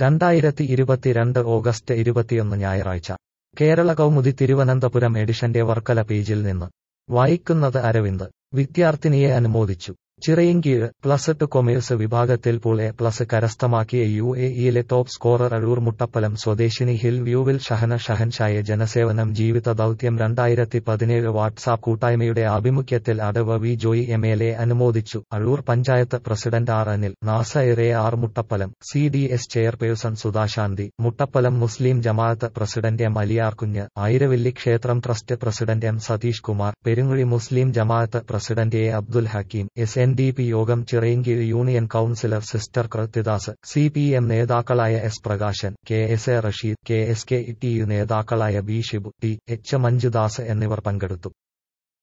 രണ്ടായിരത്തി ഇരുപത്തിരണ്ട് ഓഗസ്റ്റ് ഇരുപത്തിയൊന്ന് ഞായറാഴ്ച കേരള കൗമുദി തിരുവനന്തപുരം എഡിഷന്റെ വർക്കല പേജിൽ നിന്ന് വായിക്കുന്നത് അരവിന്ദ് വിദ്യാർത്ഥിനിയെ അനുമോദിച്ചു ചിറയിൻകീഴ് പ്ലസ് ടു കൊമേഴ്സ് വിഭാഗത്തിൽ പൂൾ എ പ്ലസ് കരസ്ഥമാക്കിയ യു എ ഇയിലെ ടോപ്പ് സ്കോറർ അഴൂർ മുട്ടപ്പലം സ്വദേശിനി ഹിൽ വ്യൂവിൽ ഷഹന ഷഹൻഷായെ ജനസേവനം ജീവിത ദൗത്യം രണ്ടായിരത്തി പതിനേഴ് വാട്സാപ്പ് കൂട്ടായ്മയുടെ ആഭിമുഖ്യത്തിൽ അടവ് V Joy M L A അനുമോദിച്ചു Azhoor panchayat president R Anil Nasa A R Muttappalam C D S chairperson Sudhashanthi Muttappalam Muslim Jamaath president M Aliyarkunju Ayiravilli ക്ഷേത്രം trust president M Satheesh Kumar Perunguzhi Muslim Jamaath president A Abdul Hakeem S N D P യോഗം Chirayinkeezhu union councillor sister Krithyadas C P M നേതാക്കളായ S Prakashan K S A Rasheed K S K T U നേതാക്കളായ B Shibu T H Manjudas എന്നിവർ പങ്കെടുത്തു